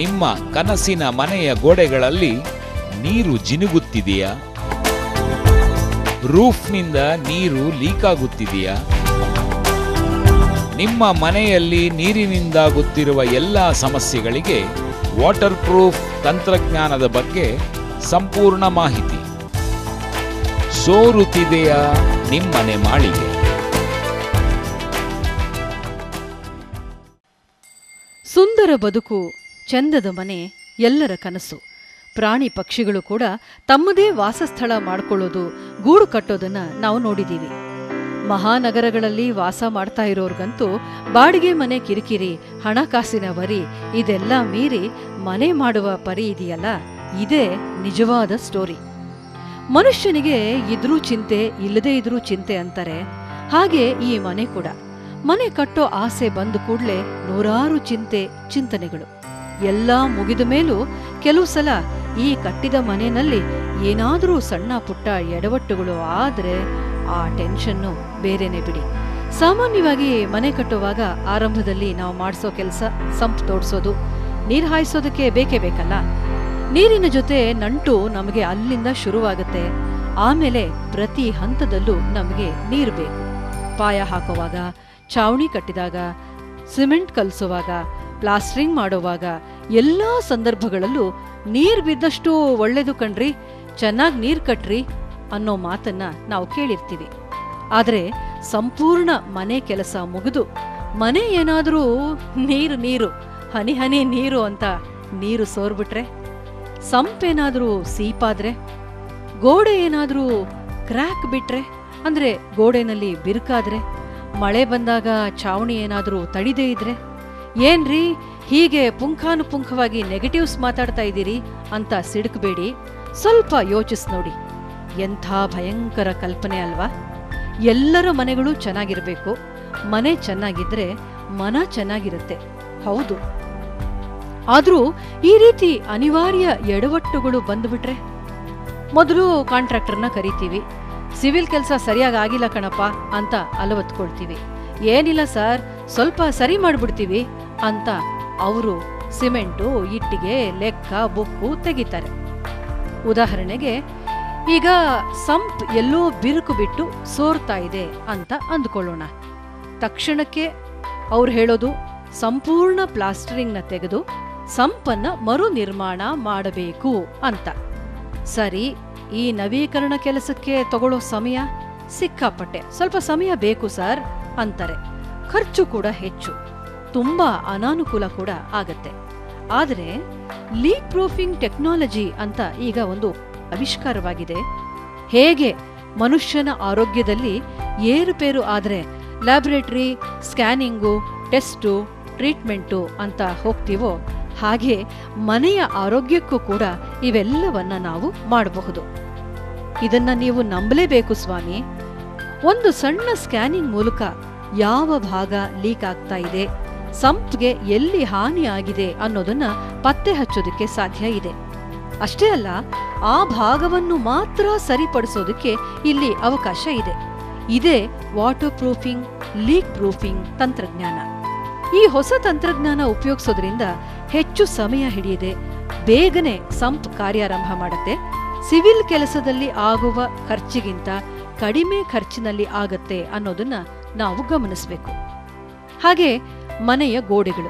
ನಿಮ್ಮ ಕನಸಿನ ಮನೆಯ ಗೋಡೆಗಳಲ್ಲಿ ನೀರು ಜಿನುಗುತ್ತಿದೆಯಾ ರೂಫ್ನಿಂದ ನೀರು ಲೀಕ್ ಆಗುತ್ತಿದೆಯಾ ನಿಮ್ಮ ಮನೆಯಲ್ಲಿ ನೀರಿನಿಂದಾಗುತ್ತಿರುವ ಎಲ್ಲ ಸಮಸ್ಯೆಗಳಿಗೆ ವಾಟರ್ ಪ್ರೂಫ್ ತಂತ್ರಜ್ಞಾನದ ಬಗ್ಗೆ ಸಂಪೂರ್ಣ ಮಾಹಿತಿ ಸೋರುತ್ತಿದೆಯಾ ನಿಮ್ಮನೆ ಮಾಳಿಗೆ ಸುಂದರ ಬದುಕು ಚಂದದ ಮನೆ ಎಲ್ಲರ ಕನಸು ಪ್ರಾಣಿ ಪಕ್ಷಿಗಳು ಕೂಡ ತಮ್ಮದೇ ವಾಸಸ್ಥಳ ಮಾಡ್ಕೊಳ್ಳೋದು ಗೂಡು ಕಟ್ಟೋದನ್ನ ನಾವು ನೋಡಿದೀವಿ ಮಹಾನಗರಗಳಲ್ಲಿ ವಾಸ ಮಾಡ್ತಾ ಇರೋರ್ಗಂತೂ ಬಾಡಿಗೆ ಮನೆ ಕಿರಿಕಿರಿ ಹಣಕಾಸಿನ ವರಿ ಇದೆಲ್ಲ ಮೀರಿ ಮನೆ ಮಾಡುವ ಪರಿ ಇದೆಯಲ್ಲ ಇದೇ ನಿಜವಾದ ಸ್ಟೋರಿ ಮನುಷ್ಯನಿಗೆ ಇದ್ರೂ ಚಿಂತೆ ಇಲ್ಲದೇ ಇದ್ರೂ ಚಿಂತೆ ಅಂತಾರೆ ಹಾಗೆ ಈ ಮನೆ ಕೂಡ ಮನೆ ಕಟ್ಟೋ ಆಸೆ ಬಂದ ಕೂಡ್ಲೆ ನೂರಾರು ಚಿಂತೆ ಚಿಂತನೆಗಳು ಎಲ್ಲ ಮುಗಿದ ಮೇಲೂ ಕೆಲವು ಸಲ ಈ ಕಟ್ಟಿದ ಮನೆಯಲ್ಲಿ ಏನಾದರೂ ಸಣ್ಣ ಪುಟ್ಟ ಎಡವಟ್ಟುಗಳು ಆದ್ರೆ ಆ ಟೆನ್ಷನ್ನು ಬೇರೆನೆ ಬಿಡಿ ಸಾಮಾನ್ಯವಾಗಿ ಮನೆ ಕಟ್ಟುವಾಗ ಆರಂಭದಲ್ಲಿ ನಾವು ಮಾಡಿಸೋ ಕೆಲಸ ಸಂಪ್ ತೋಡ್ಸೋದು ನೀರು ಹಾಯಿಸೋದಕ್ಕೆ ಬೇಕೇ ಬೇಕಲ್ಲ ನೀರಿನ ಜೊತೆ ನಂಟು ನಮಗೆ ಅಲ್ಲಿಂದ ಶುರುವಾಗುತ್ತೆ ಆಮೇಲೆ ಪ್ರತಿ ಹಂತದಲ್ಲೂ ನಮಗೆ ನೀರು ಬೇಕು ಪಾಯ ಹಾಕುವಾಗ ಚಾವಣಿ ಕಟ್ಟಿದಾಗ ಸಿಮೆಂಟ್ ಕಲಿಸುವಾಗ ಪ್ಲಾಸ್ಟ್ರಿಂಗ್ ಮಾಡುವಾಗ ಎಲ್ಲಾ ಸಂದರ್ಭಗಳಲ್ಲೂ ನೀರ್ ಬಿದ್ದಷ್ಟು ಒಳ್ಳೇದು ಕಣ್ರಿ ಚೆನ್ನಾಗಿ ನೀರ್ ಕಟ್ರಿ ಅನ್ನೋ ಮಾತನ್ನ ನಾವು ಕೇಳಿರ್ತೀವಿ ಆದ್ರೆ ಸಂಪೂರ್ಣ ಮನೆ ಕೆಲಸ ಮುಗಿದು ಮನೆ ಏನಾದ್ರೂ ನೀರು ನೀರು ಹನಿ ಹನಿ ನೀರು ಅಂತ ನೀರು ಸೋರ್ಬಿಟ್ರೆ ಸಂಪೇನಾದ್ರೂ ಸೀಪಾದ್ರೆ ಗೋಡೆ ಏನಾದ್ರೂ ಕ್ರ್ಯಾಕ್ ಬಿಟ್ರೆ ಅಂದ್ರೆ ಗೋಡೆನಲ್ಲಿ ಬಿರುಕಾದ್ರೆ ಮಳೆ ಬಂದಾಗ ಚಾವಣಿ ಏನಾದ್ರೂ ತಡಿದೇ ಇದ್ರೆ ಏನ್ರಿ ಹೀಗೆ ಪುಂಖಾನುಪುಂಖವಾಗಿ ನೆಗೆಟಿವ್ಸ್ ಮಾತಾಡ್ತಾ ಇದ್ದೀರಿ ಅಂತ ಸಿಡುಕಬೇಡಿ ಸ್ವಲ್ಪ ಯೋಚಿಸ್ ನೋಡಿ ಎಂಥ ಭಯಂಕರ ಕಲ್ಪನೆ ಅಲ್ವಾ ಎಲ್ಲರ ಮನೆಗಳು ಚೆನ್ನಾಗಿರ್ಬೇಕು ಮನೆ ಚೆನ್ನಾಗಿದ್ರೆ ಮನ ಚೆನ್ನಾಗಿರುತ್ತೆ ಹೌದು ಆದ್ರೂ ಈ ರೀತಿ ಅನಿವಾರ್ಯ ಎಡವಟ್ಟುಗಳು ಬಂದ್ಬಿಟ್ರೆ ಮೊದಲು ಕಾಂಟ್ರಾಕ್ಟರ್ನ ಕರಿತೀವಿ ಸಿವಿಲ್ ಕೆಲಸ ಸರಿಯಾಗಿ ಆಗಿಲ್ಲ ಕಣಪ್ಪ ಅಂತ ಅಲವತ್ಕೊಳ್ತೀವಿ ಏನಿಲ್ಲ ಸರ್ ಸ್ವಲ್ಪ ಸರಿ ಮಾಡ್ಬಿಡ್ತೀವಿ ಅಂತ ಅವರು ಸಿಮೆಂಟು ಇಟ್ಟಿಗೆ ಲೆಕ್ಕ ಬುಕ್ಕು ತೆಗಿತಾರೆ ಉದಾಹರಣೆಗೆ ಈಗ ಸಂಪ್ ಎಲ್ಲೋ ಬಿರುಕು ಬಿಟ್ಟು ಸೋರ್ತಾ ಇದೆ ಅಂತ ಅಂದ್ಕೊಳ್ಳೋಣ ತಕ್ಷಣಕ್ಕೆ ಅವ್ರು ಹೇಳೋದು ಸಂಪೂರ್ಣ ಪ್ಲಾಸ್ಟರಿಂಗ್ನ ತೆಗೆದು ಸಂಪನ್ನ ಮರು ನಿರ್ಮಾಣ ಮಾಡಬೇಕು ಅಂತ ಸರಿ ಈ ನವೀಕರಣ ಕೆಲಸಕ್ಕೆ ತಗೊಳ್ಳೋ ಸಮಯ ಸಿಕ್ಕಾಪಟ್ಟೆ ಸ್ವಲ್ಪ ಸಮಯ ಬೇಕು ಸರ್ ಅಂತಾರೆ ಖರ್ಚು ಕೂಡ ಹೆಚ್ಚು ತುಂಬಾ ಅನಾನುಕೂಲ ಕೂಡ ಆಗತ್ತೆ ಆದರೆ ಲೀಕ್ ಪ್ರೂಫಿಂಗ್ ಟೆಕ್ನಾಲಜಿ ಅಂತ ಈಗ ಒಂದು ಆವಿಷ್ಕಾರವಾಗಿದೆ ಹೇಗೆ ಮನುಷ್ಯನ ಆರೋಗ್ಯದಲ್ಲಿ ಏರುಪೇರು ಆದರೆ ಲ್ಯಾಬೊರೇಟರಿ ಸ್ಕ್ಯಾನಿಂಗು ಟೆಸ್ಟು ಟ್ರೀಟ್ಮೆಂಟು ಅಂತ ಹೋಗ್ತೀವೋ ಹಾಗೆ ಮನೆಯ ಆರೋಗ್ಯಕ್ಕೂ ಕೂಡ ಇವೆಲ್ಲವನ್ನ ನಾವು ಮಾಡಬಹುದು ಇದನ್ನ ನೀವು ನಂಬಲೇಬೇಕು ಸ್ವಾಮಿ ಒಂದು ಸಣ್ಣ ಸ್ಕ್ಯಾನಿಂಗ್ ಮೂಲಕ ಯಾವ ಭಾಗ ಲೀಕ್ ಆಗ್ತಾ ಇದೆ ಸಂಪ್ಗೆ ಎಲ್ಲಿ ಹಾನಿ ಆಗಿದೆ ಅನ್ನೋದನ್ನ ಪತ್ತೆ ಹಚ್ಚೋದಕ್ಕೆ ಸಾಧ್ಯ ಇದೆ ಅಷ್ಟೇ ಅಲ್ಲ ಆ ಭಾಗವನ್ನು ಮಾತ್ರ ಸರಿಪಡಿಸೋದಕ್ಕೆ ಇಲ್ಲಿ ಅವಕಾಶ ಇದೆ ಇದೇ ವಾಟರ್ ಪ್ರೂಫಿಂಗ್ ಲೀಕ್ ಪ್ರೂಫಿಂಗ್ ತಂತ್ರಜ್ಞಾನ ಈ ಹೊಸ ತಂತ್ರಜ್ಞಾನ ಉಪಯೋಗಿಸೋದ್ರಿಂದ ಹೆಚ್ಚು ಸಮಯ ಹಿಡಿಯದೆ ಬೇಗನೆ ಸಂಪ್ ಕಾರ್ಯಾರಂಭ ಮಾಡುತ್ತೆ ಸಿವಿಲ್ ಕೆಲಸದಲ್ಲಿ ಆಗುವ ಖರ್ಚಿಗಿಂತ ಕಡಿಮೆ ಖರ್ಚಿನಲ್ಲಿ ಆಗತ್ತೆ ಅನ್ನೋದನ್ನ ನಾವು ಗಮನಿಸಬೇಕು ಹಾಗೆ ಮನೆಯ ಗೋಡೆಗಳು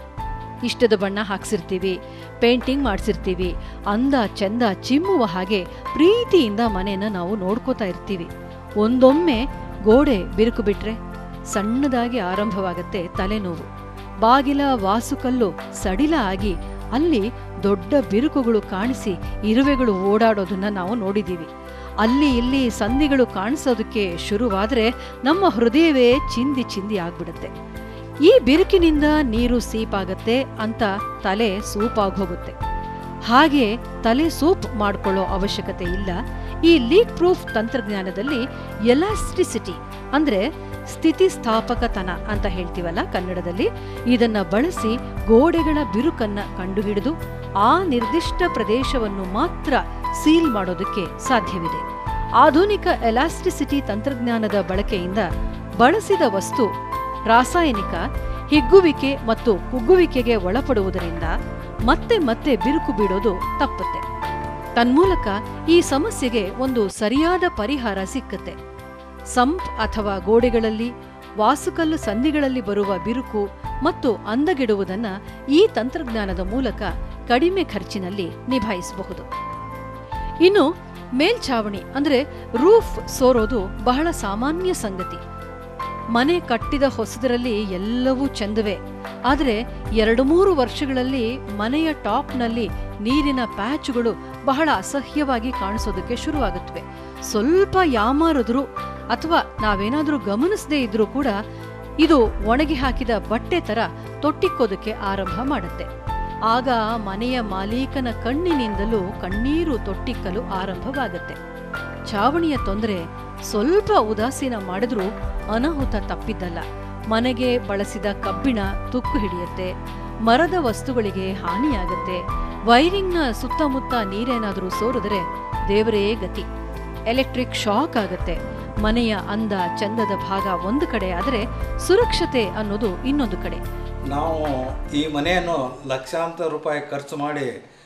ಇಷ್ಟದ ಬಣ್ಣ ಹಾಕ್ಸಿರ್ತೀವಿ ಪೇಂಟಿಂಗ್ ಮಾಡಿಸಿರ್ತೀವಿ ಅಂದ ಚಂದ ಚಿಮ್ಮುವ ಹಾಗೆ ಪ್ರೀತಿಯಿಂದ ಮನೆಯನ್ನ ನಾವು ನೋಡ್ಕೋತಾ ಇರ್ತೀವಿ ಒಂದೊಮ್ಮೆ ಗೋಡೆ ಬಿರುಕು ಬಿಟ್ರೆ ಸಣ್ಣದಾಗಿ ಆರಂಭವಾಗತ್ತೆ ತಲೆನೋವು ಬಾಗಿಲ ವಾಸುಕಲ್ಲು ಸಡಿಲ ಆಗಿ ಅಲ್ಲಿ ದೊಡ್ಡ ಬಿರುಕುಗಳು ಕಾಣಿಸಿ ಇರುವೆಗಳು ಓಡಾಡೋದನ್ನ ನಾವು ನೋಡಿದೀವಿ ಅಲ್ಲಿ ಇಲ್ಲಿ ಸಂಧಿಗಳು ಕಾಣಿಸೋದಕ್ಕೆ ಶುರುವಾದ್ರೆ ನಮ್ಮ ಹೃದಯವೇ ಚಿಂದಿ ಚಿಂದಿ ಆಗ್ಬಿಡುತ್ತೆ ಈ ಬಿರುಕಿನಿಂದ ನೀರು ಸೀಪಾಗತ್ತೆ ಅಂತ ತಲೆ ಸೂಪಾಗೋಗುತ್ತೆ ಹಾಗೆ ತಲೆ ಸೂಪ್ ಮಾಡ್ಕೊಳ್ಳೋ ಅವಶ್ಯಕತೆ ಇಲ್ಲ ಈ ಲೀಕ್ ಪ್ರೂಫ್ ತಂತ್ರಜ್ಞಾನದಲ್ಲಿ ಎಲಾಸ್ಟಿಸಿಟಿ ಅಂದ್ರೆ ಸ್ಥಿತಿಸ್ಥಾಪಕತನ ಅಂತ ಹೇಳ್ತೀವಲ್ಲ ಕನ್ನಡದಲ್ಲಿ ಇದನ್ನ ಬಳಸಿ ಗೋಡೆಗಳ ಬಿರುಕನ್ನ ಕಂಡುಹಿಡಿದು ಆ ನಿರ್ದಿಷ್ಟ ಪ್ರದೇಶವನ್ನು ಮಾತ್ರ ಸೀಲ್ ಮಾಡೋದಕ್ಕೆ ಸಾಧ್ಯವಿದೆ ಆಧುನಿಕ ಎಲಾಸ್ಟಿಸಿಟಿ ತಂತ್ರಜ್ಞಾನದ ಬಳಕೆಯಿಂದ ಬಳಸಿದ ವಸ್ತು ರಾಸಾಯನಿಕ ಹಿಗ್ಗುವಿಕೆ ಮತ್ತು ಕುಗ್ಗುವಿಕೆಗೆ ಒಳಪಡುವುದರಿಂದ ಮತ್ತೆ ಮತ್ತೆ ಬಿರುಕು ಬಿಡೋದು ತಪ್ಪುತ್ತೆ ತನ್ಮೂಲಕ ಈ ಸಮಸ್ಯೆಗೆ ಒಂದು ಸರಿಯಾದ ಪರಿಹಾರ ಸಿಕ್ಕತ್ತೆ ಸಂಪ್ ಅಥವಾ ಗೋಡೆಗಳಲ್ಲಿ ವಾಸುಕಲ್ಲು ಸಂಧಿಗಳಲ್ಲಿ ಬರುವ ಬಿರುಕು ಮತ್ತು ಅಂದಗೆಡುವುದನ್ನ ಈ ತಂತ್ರಜ್ಞಾನದ ಮೂಲಕ ಕಡಿಮೆ ಖರ್ಚಿನಲ್ಲಿ ನಿಭಾಯಿಸಬಹುದು ಇನ್ನು ಮೇಲ್ಛಾವಣಿ ಅಂದ್ರೆ ರೂಫ್ ಸೋರೋದು ಬಹಳ ಸಾಮಾನ್ಯ ಸಂಗತಿ ಮನೆ ಕಟ್ಟಿದ ಹೊಸದರಲ್ಲಿ ಎಲ್ಲವೂ ಚಂದವೇ ಆದರೆ ಎರಡು ಮೂರು ವರ್ಷಗಳಲ್ಲಿ ಮನೆಯ ಟಾಪ್ನಲ್ಲಿ ನೀರಿನ ಪ್ಯಾಚುಗಳು ಬಹಳ ಅಸಹ್ಯವಾಗಿ ಕಾಣಿಸೋದಕ್ಕೆ ಶುರುವಾಗುತ್ತವೆ ಸ್ವಲ್ಪ ಯಾಮಾರಿದ್ರು ಅಥವಾ ನಾವೇನಾದ್ರೂ ಗಮನಿಸದೇ ಇದ್ರೂ ಕೂಡ ಇದು ಒಣಗಿ ಹಾಕಿದ ಬಟ್ಟೆ ತರ ತೊಟ್ಟಿಕ್ಕೋದಕ್ಕೆ ಆರಂಭ ಮಾಡುತ್ತೆ ಆಗ ಮನೆಯ ಮಾಲೀಕನ ಕಣ್ಣಿನಿಂದಲೂ ಕಣ್ಣೀರು ತೊಟ್ಟಿಕ್ಕಲು ಆರಂಭವಾಗುತ್ತೆ ಛಾವಣಿಯ ತೊಂದರೆ ಸ್ವಲ್ಪ ಉದಾಸೀನ ಮಾಡಿದ್ರೂ ಅನಾಹುತ ತಪ್ಪಿದ್ದಲ್ಲ ಮನೆಗೆ ಬಳಸಿದ ಕಬ್ಬಿಣ ತುಕ್ಕು ಹಿಡಿಯುತ್ತೆ ಮರದ ವಸ್ತುಗಳಿಗೆ ಹಾನಿಯಾಗತ್ತೆ ವೈರಿಂಗ್ನ ಸುತ್ತಮುತ್ತ ನೀರೇನಾದರೂ ಸೋರಿದರೆ ದೇವರೇ ಗತಿ ಎಲೆಕ್ಟ್ರಿಕ್ ಶಾಕ್ ಆಗತ್ತೆ ಮನೆಯ ಅಂದ ಚಂದದ ಭಾಗ ಒಂದು ಕಡೆ ಆದರೆ ಸುರಕ್ಷತೆ ಅನ್ನೋದು ಇನ್ನೊಂದು ಕಡೆ ನಾವು ಈ ಮನೆಯನ್ನು ಲಕ್ಷಾಂತರ ರೂಪಾಯಿ ಖರ್ಚು ಮಾಡಿ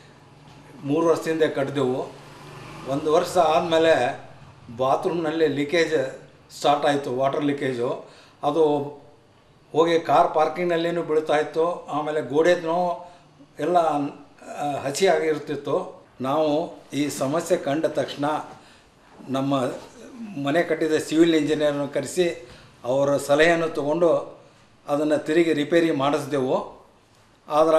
ಮೂರು ವರ್ಷದಿಂದ ಕಟ್ಟಿದೆವು ಒಂದು ವರ್ಷ ಆದಮೇಲೆ ಬಾತ್ರೂಮ್ನಲ್ಲಿ ಲೀಕೇಜ್ ಸ್ಟಾರ್ಟ್ ಆಯಿತು ವಾಟರ್ ಲೀಕೇಜು ಅದು ಹೋಗಿ ಕಾರ್ ಪಾರ್ಕಿಂಗ್ನಲ್ಲಿನೂ ಬೀಳ್ತಾ ಇತ್ತು ಆಮೇಲೆ ಗೋಡೆನೂ ಎಲ್ಲ ಆ, ಹಸಿಯಾಗಿರ್ತಿತ್ತು ನಾವು ಈ ಸಮಸ್ಯೆ ಕಂಡ ತಕ್ಷಣ ನಮ್ಮ ಮನೆ ಕಟ್ಟಿದ ಸಿವಿಲ್ ಇಂಜಿನಿಯರ್ನ ಕರೆಸಿ ಅವರ ಸಲಹೆಯನ್ನು ತಗೊಂಡು ಅದನ್ನು ತಿರುಗಿ ರಿಪೇರಿ ಮಾಡಿಸಿದೆವು ಆದ್ರೆ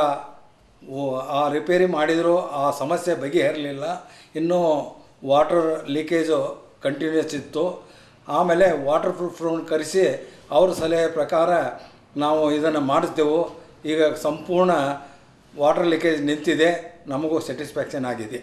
ಓ- ಆ ರಿಪೇರಿ ಮಾಡಿದರೂ ಆ ಸಮಸ್ಯೆ ಬಗೆಹರಲಿಲ್ಲ ಇನ್ನೂ ವಾಟರ್ ಲೀಕೇಜು ಕಂಟಿನ್ಯೂಸ್ ಇತ್ತು ಆಮೇಲೆ ವಾಟರ್ ಪ್ರೂಫ್ರನ್ನು ಕರೆಸಿ ಅವ್ರ ಸಲಹೆ ಪ್ರಕಾರ ನಾವು ಇದನ್ನು ಮಾಡಿಸಿದೆವು ಈಗ ಸಂಪೂರ್ಣ ವಾಟರ್ ಲೀಕೇಜ್ ನಿಂತಿದೆ ನಮಗೂ ಸ್ಯಾಟಿಸ್ಫ್ಯಾಕ್ಷನ್ ಆಗಿದೆ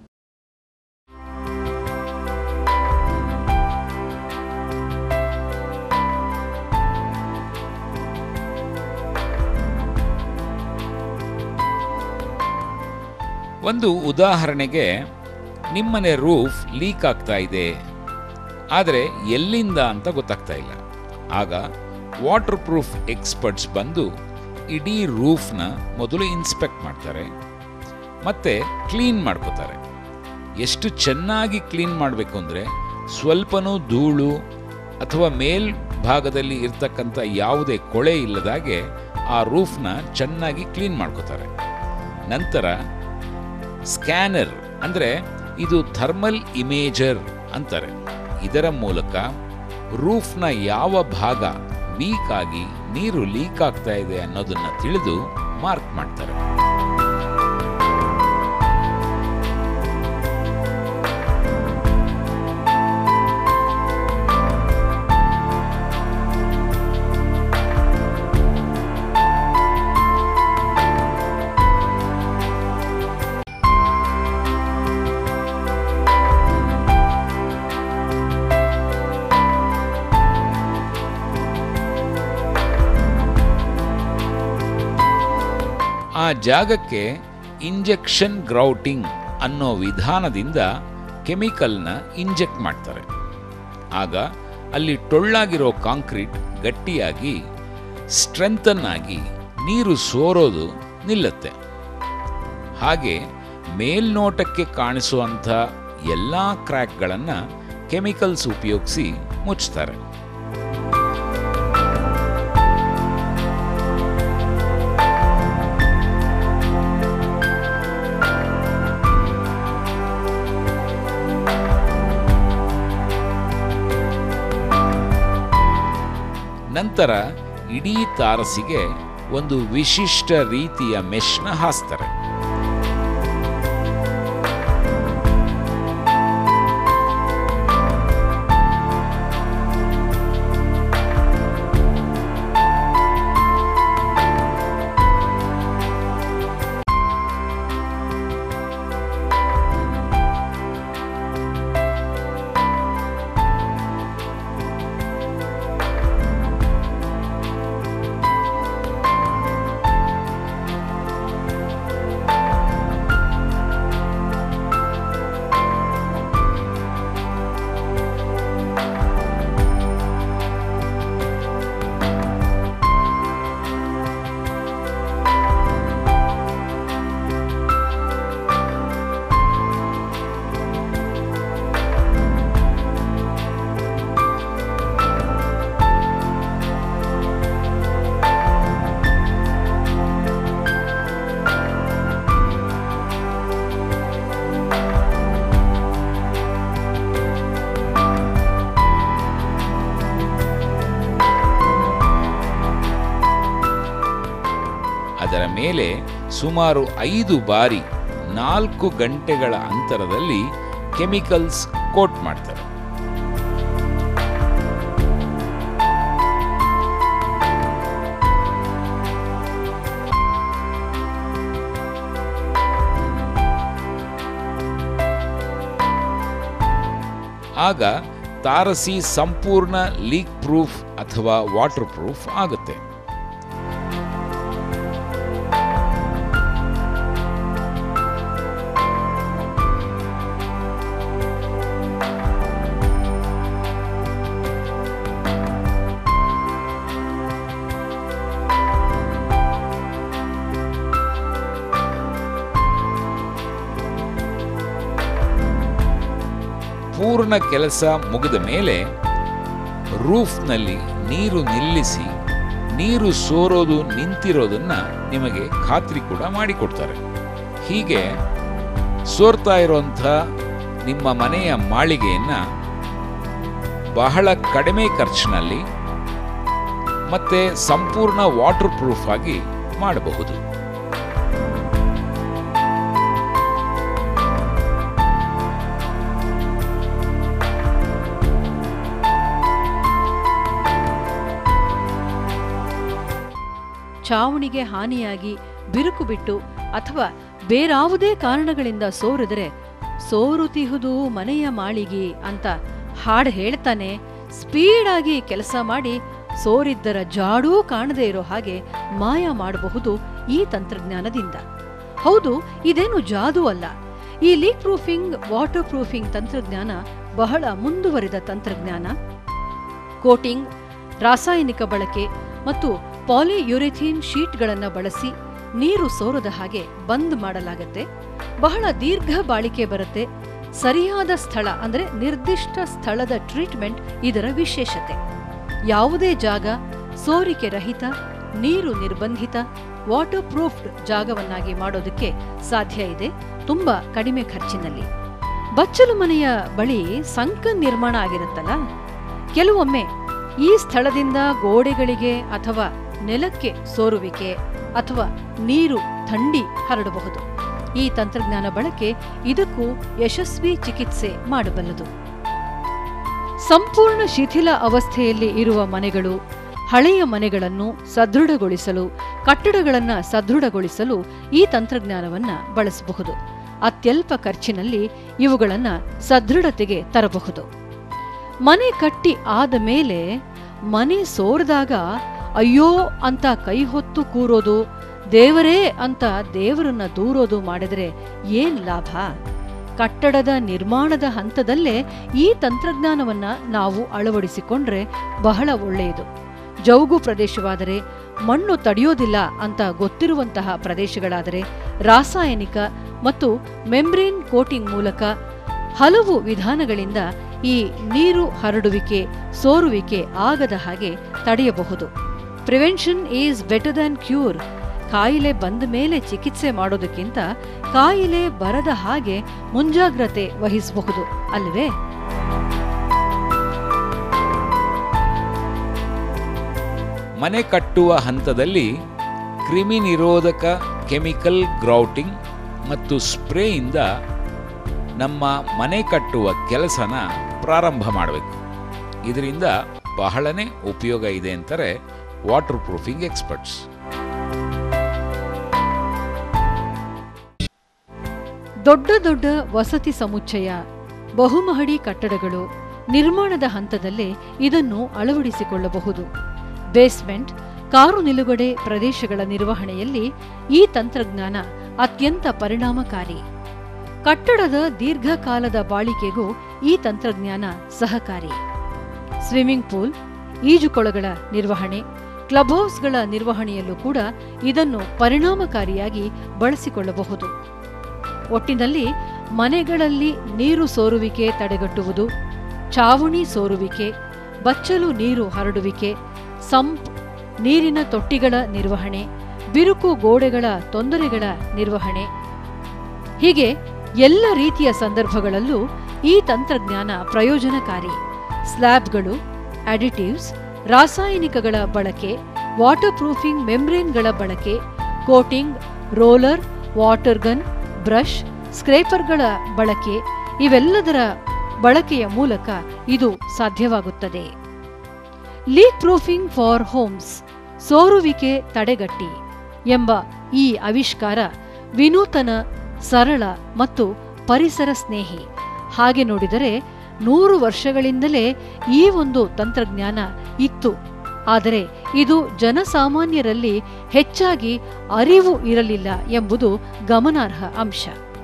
ಒಂದು ಉದಾಹರಣೆಗೆ ನಿಮ್ಮನೆ ರೂಫ್ ಲೀಕ್ ಆಗ್ತಾ ಇದೆ ಆದರೆ ಎಲ್ಲಿಂದ ಅಂತ ಗೊತ್ತಾಗ್ತಾ ಇಲ್ಲ ಆಗ ವಾಟರ್ ಪ್ರೂಫ್ ಎಕ್ಸ್ಪರ್ಟ್ಸ್ ಬಂದು ಇಡೀ ರೂಫ್ನ ಮೊದಲು ಇನ್ಸ್ಪೆಕ್ಟ್ ಮಾಡ್ತಾರೆ ಮತ್ತೆ ಕ್ಲೀನ್ ಮಾಡ್ಕೋತಾರೆ ಎಷ್ಟು ಚೆನ್ನಾಗಿ ಕ್ಲೀನ್ ಮಾಡಬೇಕು ಅಂದರೆ ಸ್ವಲ್ಪನೂ ಧೂಳು ಅಥವಾ ಮೇಲ್ಭಾಗದಲ್ಲಿ ಇರ್ತಕ್ಕಂಥ ಯಾವುದೇ ಕೊಳೆ ಇಲ್ಲದಾಗೆ ಆ ರೂಫ್ನ ಚೆನ್ನಾಗಿ ಕ್ಲೀನ್ ಮಾಡ್ಕೋತಾರೆ ನಂತರ ಸ್ಕ್ಯಾನರ್ ಅಂದರೆ ಇದು ಥರ್ಮಲ್ ಇಮೇಜರ್ ಅಂತಾರೆ ಇದರ ಮೂಲಕ ರೂಫ್ನ ಯಾವ ಭಾಗ ವೀಕ್ ಆಗಿ ನೀರು ಲೀಕ್ ಆಗ್ತಾ ಇದೆ ಅನ್ನೋದನ್ನ ತಿಳಿದು ಮಾರ್ಕ್ ಮಾಡ್ತಾರೆ ಆ ಜಾಗಕ್ಕೆ ಇಂಜೆಕ್ಷನ್ ಗ್ರೌಟಿಂಗ್ ಅನ್ನೋ ವಿಧಾನದಿಂದ ಕೆಮಿಕಲ್ನ ಇಂಜೆಕ್ಟ್ ಮಾಡ್ತಾರೆ ಆಗ ಅಲ್ಲಿ ಟೊಳ್ಳಾಗಿರೋ ಕಾಂಕ್ರೀಟ್ ಗಟ್ಟಿಯಾಗಿ ಸ್ಟ್ರೆಂಥನ್ ಆಗಿ ನೀರು ಸೋರೋದು ನಿಲ್ಲುತ್ತೆ ಹಾಗೆ ಮೇಲ್ನೋಟಕ್ಕೆ ಕಾಣಿಸುವಂಥ ಎಲ್ಲ ಕ್ರ್ಯಾಕ್ಗಳನ್ನು ಕೆಮಿಕಲ್ಸ್ ಉಪಯೋಗಿಸಿ ಮುಚ್ತಾರೆ ನಂತರ ಇಡೀ ತಾರಸಿಗೆ ಒಂದು ವಿಶಿಷ್ಟ ರೀತಿಯ ಮೆಶ್ನ ಹಾಸ್ತಾರೆ ಅದರ ಮೇಲೆ ಸುಮಾರು ಐದು ಬಾರಿ ನಾಲ್ಕು ಗಂಟೆಗಳ ಅಂತರದಲ್ಲಿ ಕೆಮಿಕಲ್ಸ್ ಕೋಟ್ ಮಾಡ್ತಾರೆ ಆಗ ತಾರಸಿ ಸಂಪೂರ್ಣ ಲೀಕ್ ಪ್ರೂಫ್ ಅಥವಾ ವಾಟರ್ ಪ್ರೂಫ್ ಆಗುತ್ತೆ ಪೂರ್ಣ ಕೆಲಸ ಮುಗಿದ ಮೇಲೆ ರೂಫ್ನಲ್ಲಿ ನೀರು ನಿಲ್ಲಿಸಿ ನೀರು ಸೋರೋದು ನಿಂತಿರೋದನ್ನ ನಿಮಗೆ ಖಾತ್ರಿ ಕೂಡ ಮಾಡಿಕೊಡ್ತಾರೆ ಹೀಗೆ ಸೋರ್ತಾ ಇರುವಂಥ ನಿಮ್ಮ ಮನೆಯ ಮಾಳಿಗೆಯನ್ನ ಬಹಳ ಕಡಿಮೆ ಖರ್ಚಿನಲ್ಲಿ ಮತ್ತೆ ಸಂಪೂರ್ಣ ವಾಟರ್ ಪ್ರೂಫ್ ಆಗಿ ಮಾಡಬಹುದು ಚಾವಣಿಗೆ ಹಾನಿಯಾಗಿ ಬಿರುಕು ಬಿಟ್ಟು ಅಥವಾ ಬೇರಾವುದೇ ಕಾರಣಗಳಿಂದ ಸೋರಿದರೆ ಸೋರುತಿಹುದು ಮನೆಯ ಮಾಳಿಗೆ ಅಂತ ಹಾಡು ಹೇಳ್ತಾನೆ ಸ್ಪೀಡಾಗಿ ಕೆಲಸ ಮಾಡಿ ಸೋರಿದ್ದರ ಜಾಡೂ ಕಾಣದೇ ಇರೋ ಹಾಗೆ ಮಾಯ ಮಾಡಬಹುದು ಈ ತಂತ್ರಜ್ಞಾನದಿಂದ ಹೌದು ಇದೇನು ಜಾದೂ ಅಲ್ಲ ಈ ಲೀಕ್ ಪ್ರೂಫಿಂಗ್ ವಾಟರ್ ಪ್ರೂಫಿಂಗ್ ತಂತ್ರಜ್ಞಾನ ಬಹಳ ಮುಂದುವರಿದ ತಂತ್ರಜ್ಞಾನ ಕೋಟಿಂಗ್ ರಾಸಾಯನಿಕ ಬಳಕೆ ಮತ್ತು ಪಾಲಿಯುರೆಥೀನ್ ಶೀಟ್ಗಳನ್ನು ಬಳಸಿ ನೀರು ಸೋರದ ಹಾಗೆ ಬಂದ್ ಮಾಡಲಾಗತ್ತೆ ಬಹಳ ದೀರ್ಘ ಬಾಳಿಕೆ ಬರುತ್ತೆ ಸರಿಯಾದ ಸ್ಥಳ ಅಂದ್ರೆ ನಿರ್ದಿಷ್ಟ ಸ್ಥಳದ ಟ್ರೀಟ್ಮೆಂಟ್ ಇದರ ವಿಶೇಷತೆ ಯಾವುದೇ ಜಾಗ ಸೋರಿಕೆ ರಹಿತ ನೀರು ನಿರ್ಬಂಧಿತ ವಾಟರ್ ಪ್ರೂಫ್ಡ್ ಜಾಗವನ್ನಾಗಿ ಮಾಡೋದಕ್ಕೆ ಸಾಧ್ಯ ಇದೆ ತುಂಬಾ ಕಡಿಮೆ ಖರ್ಚಿನಲ್ಲಿ ಬಚ್ಚಲು ಮನೆಯ ಬಳಿ ಸಂಕ ನಿರ್ಮಾಣ ಆಗಿರುತ್ತಲ್ಲ ಕೆಲವೊಮ್ಮೆ ಈ ಸ್ಥಳದಿಂದ ಗೋಡೆಗಳಿಗೆ ಅಥವಾ ನೆಲಕ್ಕೆ ಸೋರುವಿಕೆ ಅಥವಾ ನೀರು ಥಂಡಿ ಹರಡಬಹುದು ಈ ತಂತ್ರಜ್ಞಾನ ಬಳಕೆ ಇದಕ್ಕೂ ಯಶಸ್ವಿ ಚಿಕಿತ್ಸೆ ಮಾಡಬಲ್ಲದು ಸಂಪೂರ್ಣ ಶಿಥಿಲ ಅವಸ್ಥೆಯಲ್ಲಿ ಇರುವ ಮನೆಗಳು ಹಳೆಯ ಮನೆಗಳನ್ನು ಸದೃಢಗೊಳಿಸಲು ಕಟ್ಟಡಗಳನ್ನು ಸದೃಢಗೊಳಿಸಲು ಈ ತಂತ್ರಜ್ಞಾನವನ್ನ ಬಳಸಬಹುದು ಅತ್ಯಲ್ಪ ಖರ್ಚಿನಲ್ಲಿ ಇವುಗಳನ್ನು ಸದೃಢತೆಗೆ ತರಬಹುದು ಮನೆ ಕಟ್ಟಿ ಆದ ಮೇಲೆ ಮನೆ ಸೋರಿದಾಗ ಅಯ್ಯೋ ಅಂತ ಕೈ ಹೊತ್ತು ಕೂರೋದು ದೇವರೇ ಅಂತ ದೇವರನ್ನ ದೂರೋದು ಮಾಡಿದರೆ ಏನ್ ಲಾಭ ಕಟ್ಟಡದ ನಿರ್ಮಾಣದ ಹಂತದಲ್ಲೇ ಈ ತಂತ್ರಜ್ಞಾನವನ್ನ ನಾವು ಅಳವಡಿಸಿಕೊಂಡ್ರೆ ಬಹಳ ಒಳ್ಳೆಯದು ಜೌಗು ಪ್ರದೇಶವಾದರೆ ಮಣ್ಣು ತಡೆಯೋದಿಲ್ಲ ಅಂತ ಗೊತ್ತಿರುವಂತಹ ಪ್ರದೇಶಗಳಾದರೆ ರಾಸಾಯನಿಕ ಮತ್ತು ಮೆಂಬ್ರೇನ್ ಕೋಟಿಂಗ್ ಮೂಲಕ ಹಲವು ವಿಧಾನಗಳಿಂದ ಈ ನೀರು ಹರಡುವಿಕೆ ಸೋರುವಿಕೆ ಆಗದ ಹಾಗೆ ತಡೆಯಬಹುದು prevention is better than cure ಕಾಯಿಲೆ ಬಂದ ಮೇಲೆ ಚಿಕಿತ್ಸೆ ಮಾಡೋದಕ್ಕಿಂತ ಕಾಯಿಲೆ ಬರದ ಹಾಗೆ ಮುಂಜಾಗ್ರತೆ ವಹಿಸಬಹುದು ಅಲ್ವೇ ಮನೆ ಕಟ್ಟುವ ಹಂತದಲ್ಲಿ ಕ್ರಿಮಿ ನಿರೋಧಕ ಕೆಮಿಕಲ್ ಗ್ರೌಟಿಂಗ್ ಮತ್ತು ಸ್ಪ್ರೇಯಿಂದ ನಮ್ಮ ಮನೆ ಕಟ್ಟುವ ಕೆಲಸನ ಪ್ರಾರಂಭ ಮಾಡಬೇಕು ಇದರಿಂದ ಬಹಳನೇ ಉಪಯೋಗ ಇದೆ ಅಂತಾರೆ ವಾಟರ್ ಪ್ರೂಫಿಂಗ್ ಎಕ್ಸ್ಪರ್ಟ್ಸ್ ದೊಡ್ಡ ದೊಡ್ಡ ವಸತಿ ಸಮುಚ್ಚಯ ಬಹುಮಹಡಿ ಕಟ್ಟಡಗಳು ನಿರ್ಮಾಣದ ಹಂತದಲ್ಲೇ ಇದನ್ನು ಅಳವಡಿಸಿಕೊಳ್ಳಬಹುದು ಬೇಸ್ಮೆಂಟ್ ಕಾರು ನಿಲುಗಡೆ ಪ್ರದೇಶಗಳ ನಿರ್ವಹಣೆಯಲ್ಲಿ ಈ ತಂತ್ರಜ್ಞಾನ ಅತ್ಯಂತ ಪರಿಣಾಮಕಾರಿ ಕಟ್ಟಡದ ದೀರ್ಘಕಾಲದ ಬಾಳಿಕೆಗೂ ಈ ತಂತ್ರಜ್ಞಾನ ಸಹಕಾರಿ ಸ್ವಿಮ್ಮಿಂಗ್ ಪೂಲ್ ಈಜುಕೊಳಗಳ ನಿರ್ವಹಣೆ ಕ್ಲಬ್ ಹೌಸ್ಗಳ ನಿರ್ವಹಣೆಯಲ್ಲೂ ಕೂಡ ಇದನ್ನು ಪರಿಣಾಮಕಾರಿಯಾಗಿ ಬಳಸಿಕೊಳ್ಳಬಹುದು ಒಟ್ಟಿನಲ್ಲಿ ಮನೆಗಳಲ್ಲಿ ನೀರು ಸೋರುವಿಕೆ ತಡೆಗಟ್ಟುವುದು ಚಾವಣಿ ಸೋರುವಿಕೆ ಬಚ್ಚಲು ನೀರು ಹರಡುವಿಕೆ ಸಂಪ್ ನೀರಿನ ತೊಟ್ಟಿಗಳ ನಿರ್ವಹಣೆ ಬಿರುಕು ಗೋಡೆಗಳ ತೊಂದರೆಗಳ ನಿರ್ವಹಣೆ ಹೀಗೆ ಎಲ್ಲ ರೀತಿಯ ಸಂದರ್ಭಗಳಲ್ಲೂ ಈ ತಂತ್ರಜ್ಞಾನ ಪ್ರಯೋಜನಕಾರಿ ಸ್ಲ್ಯಾಬ್ಗಳು ಅಡಿಟಿವ್ಸ್ ರಾಸಾಯನಿಕಗಳ ಬಳಕೆ ವಾಟರ್ ಪ್ರೂಫಿಂಗ್ ಮೆಂಬ್ರೇನ್ಗಳ ಬಳಕೆ coating roller water gun brush ಸ್ಕ್ರೇಪರ್ಗಳ ಬಳಕೆ ಇವೆಲ್ಲದರ ಬಳಕೆಯ ಮೂಲಕ ಇದು ಸಾಧ್ಯವಾಗುತ್ತದೆ ಲೀಕ್ ಪ್ರೂಫಿಂಗ್ ಫಾರ್ ಹೋಮ್ಸ್ ಸೋರುವಿಕೆ ತಡೆಗಟ್ಟಿ ಎಂಬ ಈ ಆವಿಷ್ಕಾರ ವಿನೂತನ ಸರಳ ಮತ್ತು ಪರಿಸರ ಸ್ನೇಹಿ ಹಾಗೆ ನೋಡಿದರೆ ನೂರು ವರ್ಷಗಳಿಂದಲೇ ಈ ಒಂದು ತಂತ್ರಜ್ಞಾನ ಇತ್ತು ಆದರೆ ಇದು ಜನಸಾಮಾನ್ಯರಲ್ಲಿ ಹೆಚ್ಚಾಗಿ ಅರಿವು ಇರಲಿಲ್ಲ ಎಂಬುದು ಗಮನಾರ್ಹ ಅಂಶ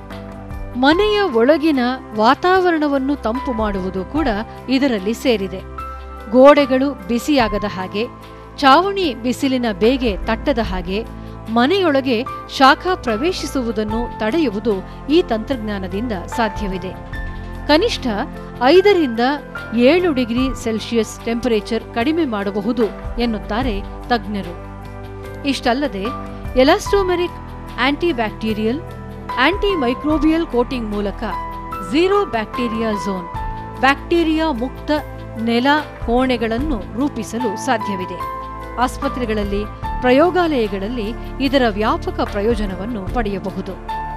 ಮನೆಯ ಒಳಗಿನ ವಾತಾವರಣವನ್ನು ತಂಪು ಮಾಡುವುದು ಕೂಡ ಇದರಲ್ಲಿ ಸೇರಿದೆ ಗೋಡೆಗಳು ಬಿಸಿಯಾಗದ ಹಾಗೆ ಚಾವಣಿ ಬಿಸಿಲಿನ ಬೇಗೆ ತಟ್ಟದ ಹಾಗೆ ಮನೆಯೊಳಗೆ ಶಾಖ ಪ್ರವೇಶಿಸುವುದನ್ನು ತಡೆಯುವುದು ಈ ತಂತ್ರಜ್ಞಾನದಿಂದ ಸಾಧ್ಯವಿದೆ ಕನಿಷ್ಠ ಐದರಿಂದ ಏಳು ಡಿಗ್ರಿ ಸೆಲ್ಸಿಯಸ್ ಟೆಂಪರೇಚರ್ ಕಡಿಮೆ ಮಾಡಬಹುದು ಎನ್ನುತ್ತಾರೆ ತಜ್ಞರು ಇಷ್ಟಲ್ಲದೆ elastomeric anti bacterial anti microbial coating ಮೂಲಕ ಝೀರೋ ಬ್ಯಾಕ್ಟೀರಿಯಾ ಝೋನ್ ಬ್ಯಾಕ್ಟೀರಿಯಾ ಮುಕ್ತ ನೆಲ ಕೋಣೆಗಳನ್ನು ರೂಪಿಸಲು ಸಾಧ್ಯವಿದೆ ಆಸ್ಪತ್ರೆಗಳಲ್ಲಿ ಪ್ರಯೋಗಾಲಯಗಳಲ್ಲಿ ಇದರ ವ್ಯಾಪಕ ಪ್ರಯೋಜನವನ್ನು ಪಡೆಯಬಹುದು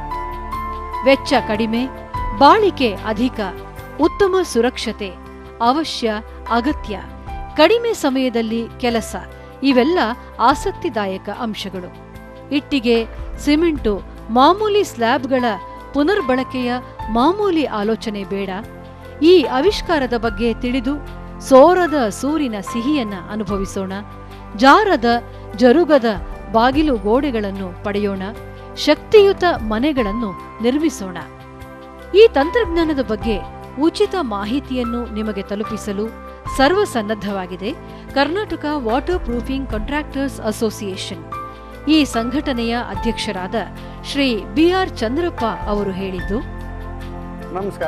ವೆಚ್ಚ ಕಡಿಮೆ ಬಾಳಿಕೆ ಅಧಿಕ ಉತ್ತಮ ಸುರಕ್ಷತೆ ಅವಶ್ಯ ಅಗತ್ಯ ಕಡಿಮೆ ಸಮಯದಲ್ಲಿ ಕೆಲಸ ಇವೆಲ್ಲ ಆಸಕ್ತಿದಾಯಕ ಅಂಶಗಳು ಇಟ್ಟಿಗೆ ಸಿಮೆಂಟು ಮಾಮೂಲಿ ಸ್ಲ್ಯಾಬ್ಗಳ ಪುನರ್ಬಳಕೆಯ ಮಾಮೂಲಿ ಆಲೋಚನೆ ಬೇಡ ಈ ಆವಿಷ್ಕಾರದ ಬಗ್ಗೆ ತಿಳಿದು ಸೋರದ ಸೂರಿನ ಸಿಹಿಯನ್ನ ಅನುಭವಿಸೋಣ ಜಾರದ ಜರುಗದ ಬಾಗಿಲು ಗೋಡೆಗಳನ್ನು ಪಡೆಯೋಣ ಶಕ್ತಿಯುತ ಮನೆಗಳನ್ನು ನಿರ್ಮಿಸೋಣ ಈ ತಂತ್ರಜ್ಞಾನದ ಬಗ್ಗೆ ಉಚಿತ ಮಾಹಿತಿಯನ್ನು ನಿಮಗೆ ತಲುಪಿಸಲು ಸರ್ವಸನ್ನದ್ಧವಾಗಿದೆ Karnataka water proofing contractors association ಈ ಸಂಘಟನೆಯ ಅಧ್ಯಕ್ಷರಾದ ಶ್ರೀ ಬಿಆರ್ ಚಂದ್ರಪ್ಪ ಅವರು ಹೇಳಿದ್ದು ನಮಸ್ಕಾರ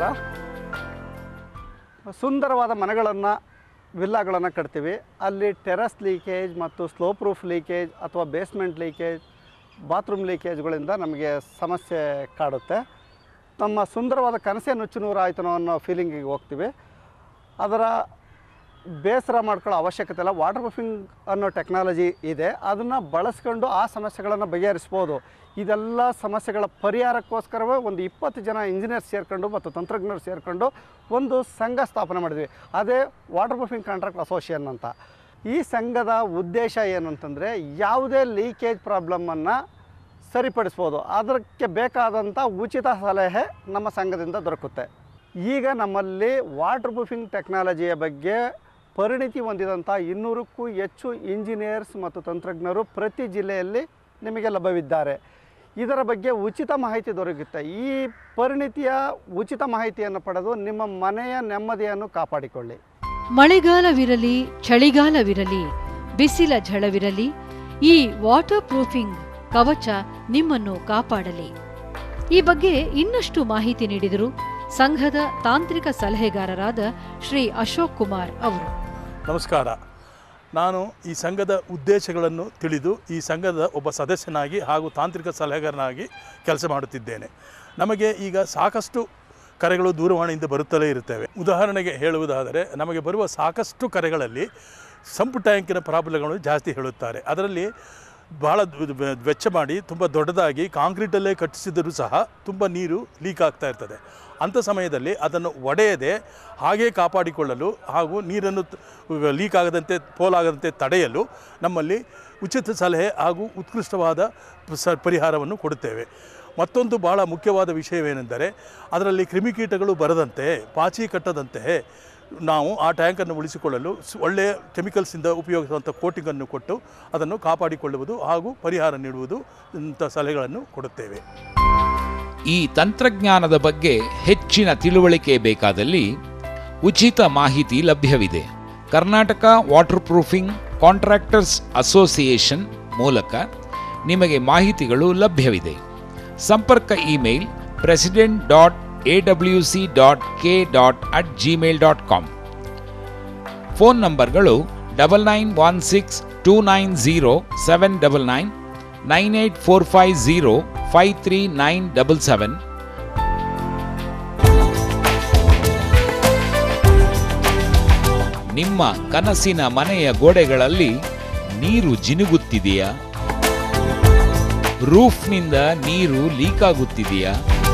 ಸುಂದರವಾದ ಮನೆಗಳನ್ನು ವಿಲ್ಲಾಗಳನ್ನು ಕಟ್ತೀವಿ ಅಲ್ಲಿ ಟೆರಸ್ ಲೀಕೇಜ್ ಮತ್ತು ಸ್ಲೋ ಪ್ರೂಫ್ ಲೀಕೇಜ್ ಅಥವಾ ಬೇಸ್ಮೆಂಟ್ ಲೀಕೇಜ್ ಬಾತ್ರೂಮ್ ಲೀಕೇಜ್ಗಳಿಂದ ನಮಗೆ ಸಮಸ್ಯೆ ಕಾಡುತ್ತೆ ನಮ್ಮ ಸುಂದರವಾದ ಕನಸೆ ನುಚ್ಚು ನೂರು ಆಯ್ತನೋ ಅನ್ನೋ ಫೀಲಿಂಗಿಗೆ ಹೋಗ್ತೀವಿ ಅದರ ಬೇಸರ ಮಾಡ್ಕೊಳ್ಳೋ ಅವಶ್ಯಕತೆ ಇಲ್ಲ ವಾಟರ್ ಪ್ರೂಫಿಂಗ್ ಅನ್ನೋ ಟೆಕ್ನಾಲಜಿ ಇದೆ ಅದನ್ನು ಬಳಸ್ಕೊಂಡು ಆ ಸಮಸ್ಯೆಗಳನ್ನು ಬಗೆಹರಿಸ್ಬೋದು ಇದೆಲ್ಲ ಸಮಸ್ಯೆಗಳ ಪರಿಹಾರಕ್ಕೋಸ್ಕರವೇ ಒಂದು ಇಪ್ಪತ್ತು ಜನ ಇಂಜಿನಿಯರ್ಸ್ ಸೇರ್ಕೊಂಡು ಮತ್ತು ತಂತ್ರಜ್ಞರು ಸೇರಿಕೊಂಡು ಒಂದು ಸಂಘ ಸ್ಥಾಪನೆ ಮಾಡಿದ್ವಿ ಅದೇ ವಾಟರ್ ಪ್ರೂಫಿಂಗ್ ಕಾಂಟ್ರಾಕ್ಟ್ ಅಸೋಸಿಯೇಷನ್ ಅಂತ ಈ ಸಂಘದ ಉದ್ದೇಶ ಏನು ಅಂತಂದರೆ ಯಾವುದೇ ಲೀಕೇಜ್ ಪ್ರಾಬ್ಲಮ್ಮನ್ನು ಸರಿಪಡಿಸ್ಬೋದು ಅದಕ್ಕೆ ಬೇಕಾದಂಥ ಉಚಿತ ಸಲಹೆ ನಮ್ಮ ಸಂಘದಿಂದ ದೊರಕುತ್ತೆ ಈಗ ನಮ್ಮಲ್ಲಿ ವಾಟರ್ ಪ್ರೂಫಿಂಗ್ ಟೆಕ್ನಾಲಜಿಯ ಬಗ್ಗೆ ಪರಿಣಿತಿ ಹೊಂದಿದಂಥ ಇನ್ನೂರಕ್ಕೂ ಹೆಚ್ಚು ಇಂಜಿನಿಯರ್ಸ್ ಮತ್ತು ತಂತ್ರಜ್ಞರು ಪ್ರತಿ ಜಿಲ್ಲೆಯಲ್ಲಿ ನಿಮಗೆ ಲಭ್ಯವಿದ್ದಾರೆ ಇದರ ಬಗ್ಗೆ ಉಚಿತ ಮಾಹಿತಿ ದೊರಕುತ್ತೆ ಈ ಪರಿಣಿತಿಯ ಉಚಿತ ಮಾಹಿತಿಯನ್ನು ಪಡೆದು ನಿಮ್ಮ ಮನೆಯ ನೆಮ್ಮದಿಯನ್ನು ಕಾಪಾಡಿಕೊಳ್ಳಿ ಮಳೆಗಾಲವಿರಲಿ ಚಳಿಗಾಲವಿರಲಿ ಬಿಸಿಲ ಝಳವಿರಲಿ ಈ ವಾಟರ್ ಪ್ರೂಫಿಂಗ್ ಕವಚ ನಿಮ್ಮನ್ನು ಕಾಪಾಡಲಿ ಈ ಬಗ್ಗೆ ಇನ್ನಷ್ಟು ಮಾಹಿತಿ ನೀಡಿದರು ಸಂಘದ ತಾಂತ್ರಿಕ ಸಲಹೆಗಾರರಾದ ಶ್ರೀ ಅಶೋಕ್ ಕುಮಾರ್ ಅವರು ನಮಸ್ಕಾರ ನಾನು ಈ ಸಂಘದ ಉದ್ದೇಶಗಳನ್ನು ತಿಳಿದು ಈ ಸಂಘದ ಒಬ್ಬ ಸದಸ್ಯನಾಗಿ ಹಾಗೂ ತಾಂತ್ರಿಕ ಸಲಹೆಗಾರನಾಗಿ ಕೆಲಸ ಮಾಡುತ್ತಿದ್ದೇನೆ ನಮಗೆ ಈಗ ಸಾಕಷ್ಟು ಕರೆಗಳು ದೂರವಾಣಿಯಿಂದ ಬರುತ್ತಲೇ ಇರುತ್ತವೆ ಉದಾಹರಣೆಗೆ ಹೇಳುವುದಾದರೆ ನಮಗೆ ಬರುವ ಸಾಕಷ್ಟು ಕರೆಗಳಲ್ಲಿ ಸಂಪು ಟ್ಯಾಂಕಿನ ಪ್ರಾಬ್ಲಮ್ಗಳು ಜಾಸ್ತಿ ಹೇಳುತ್ತಾರೆ ಅದರಲ್ಲಿ ಭಾಳ ದ್- ದ್- ವೆಚ್ಚ ಮಾಡಿ ತುಂಬ ದೊಡ್ಡದಾಗಿ ಕಾಂಕ್ರೀಟಲ್ಲೇ ಕಟ್ಟಿಸಿದರೂ ಸಹ ತುಂಬ ನೀರು ಲೀಕ್ ಆಗ್ತಾ ಇರ್ತದೆ ಅಂಥ ಸಮಯದಲ್ಲಿ ಅದನ್ನು ಒಡೆಯದೆ ಹಾಗೇ ಕಾಪಾಡಿಕೊಳ್ಳಲು ಹಾಗೂ ನೀರನ್ನು ತ- ಲೀಕ್ ಆಗದಂತೆ ಪೋಲಾಗದಂತೆ ತಡೆಯಲು ನಮ್ಮಲ್ಲಿ ಉಚಿತ ಸಲಹೆ ಹಾಗೂ ಉತ್ಕೃಷ್ಟವಾದ ಸ ಪರಿಹಾರವನ್ನು ಕೊಡುತ್ತೇವೆ ಮತ್ತೊಂದು ಭಾಳ ಮುಖ್ಯವಾದ ವಿಷಯವೇನೆಂದರೆ ಅದರಲ್ಲಿ ಕ್ರಿಮಿಕೀಟಗಳು ಬರದಂತೆ ಪಾಚಿ ಕಟ್ಟದಂತೆ ನಾವು ಆ ಟ್ಯಾಂಕನ್ನು ಉಳಿಸಿಕೊಳ್ಳಲು ಸ್- ಒಳ್ಳೆಯ ಕೆಮಿಕಲ್ಸಿಂದ ಉಪಯೋಗಿಸುವಂಥ ಕೋಟಿಂಗನ್ನು ಕೊಟ್ಟು ಅದನ್ನು ಕಾಪಾಡಿಕೊಳ್ಳುವುದು ಹಾಗೂ ಪರಿಹಾರ ನೀಡುವುದು ಇಂಥ ಸಲಹೆಗಳನ್ನು ಕೊಡುತ್ತೇವೆ ಈ ತಂತ್ರಜ್ಞಾನದ ಬಗ್ಗೆ ಹೆಚ್ಚಿನ ತಿಳುವಳಿಕೆ ಬೇಕಾದಲ್ಲಿ ಉಚಿತ ಮಾಹಿತಿ ಲಭ್ಯವಿದೆ Karnataka water proofing contractors association ಮೂಲಕ ನಿಮಗೆ ಮಾಹಿತಿಗಳು ಲಭ್ಯವಿದೆ ಸಂಪರ್ಕ email president dot A W C dot K dot at Gmail dot com phone ನಂಬರ್ಗಳು double nine one six two nine zero seven double nine nine eight four five zero five three nine double seven ನಿಮ್ಮ ಕನಸಿನ ಮನೆಯ ಗೋಡೆಗಳಲ್ಲಿ ನೀರು ಜಿನುಗುತ್ತಿದೆಯಾ ರೂಫ್ನಿಂದ ನೀರು leak ಆಗುತ್ತಿದೆಯಾ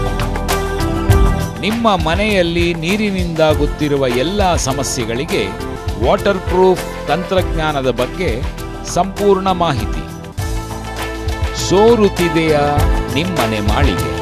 ನಿಮ್ಮ ಮನೆಯಲ್ಲಿ ನೀರಿನಿಂದಾಗುತ್ತಿರುವ ಎಲ್ಲ ಸಮಸ್ಯೆಗಳಿಗೆ ವಾಟರ್ ಪ್ರೂಫ್ ತಂತ್ರಜ್ಞಾನದ ಬಗ್ಗೆ ಸಂಪೂರ್ಣ ಮಾಹಿತಿ ಸೋರುತ್ತಿದೆಯಾ ನಿಮ್ಮನೆ ಮಾಳಿಗೆ